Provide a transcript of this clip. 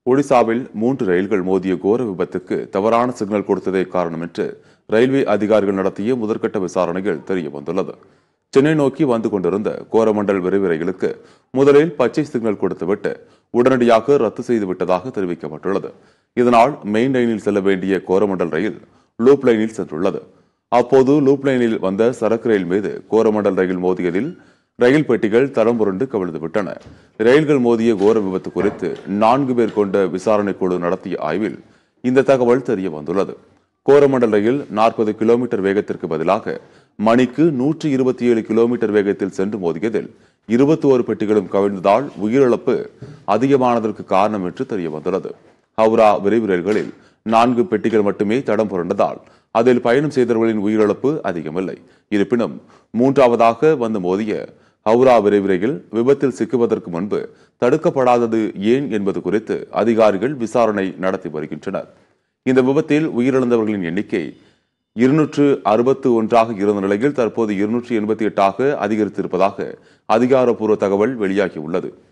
ஒடிசாவில் மூன்று ரயில்கள் மோதிய கோர விபத்துக்கு தவறான சிக்னல் கொடுத்ததே காரணம் என்று ரயில்வே அதிகாரிகள் நடத்திய முதற்கட்ட விசாரணையில் தெரிய வந்துள்ளது சென்னை நோக்கி வந்து கொண்டிருந்த கோரமண்டல் விரைவு ரயிலுக்கு முதலில் பச்சை சிக்னல் கொடுத்துவிட்டு உடனடியாக ரத்து செய்து விட்டதாக தெரிவிக்கப்பட்டுள்ளது இதனால் மெயின் லைனில் செல்ல வேண்டிய கோரமண்டல் ரயில் லூப் லைனில் சென்றுள்ளது அப்போது லூப் லைனில் வந்த சரக்கு ரயில் மீது கோரமண்டல் ரயில் மோதியதில் ரயில் பெட்டிகள் தடம் புரண்டு கவிழ்ந்து விட்டன ரயில்கள் மோதிய கோர விபத்து குறித்து நான்கு பேர் கொண்ட விசாரணை குழு நடத்திய ஆய்வில் இந்த தகவல் தெரிய வந்துள்ளது கோரமண்டல் ரயில் நாற்பது கிலோமீட்டர் வேகத்திற்கு பதிலாக மணிக்கு நூற்றி இருபத்தி ஏழு கிலோமீட்டர் வேகத்தில் சென்று மோதியதில் இருபத்தி ஓரு பெட்டிகளும் கவிழ்ந்ததால் உயிரிழப்பு அதிகமானதற்கு காரணம் என்று தெரிய வந்துள்ளது ஹவுரா விரைவு ரயில்களில் நான்கு பெட்டிகள் மட்டுமே தடம் புரண்டதால் அதில் பயணம் செய்தவர்களின் உயிரிழப்பு அதிகமில்லை இருப்பினும் மூன்றாவதாக வந்து மோதிய ஹவுரா விரைவு ரயில் விபத்தில் சிக்குவதற்கு முன்பு தடுக்கப்படாதது ஏன் என்பது குறித்து அதிகாரிகள் விசாரணை நடத்தி வருகின்றனர் இந்த விபத்தில் உயிரிழந்தவர்களின் எண்ணிக்கை இருநூற்று அறுபத்து ஒன்றாக இருந்த நிலையில் தற்போது இருநூற்று எண்பத்தி எட்டாக அதிகரித்திருப்பதாக அதிகாரப்பூர்வ தகவல் வெளியாகியுள்ளது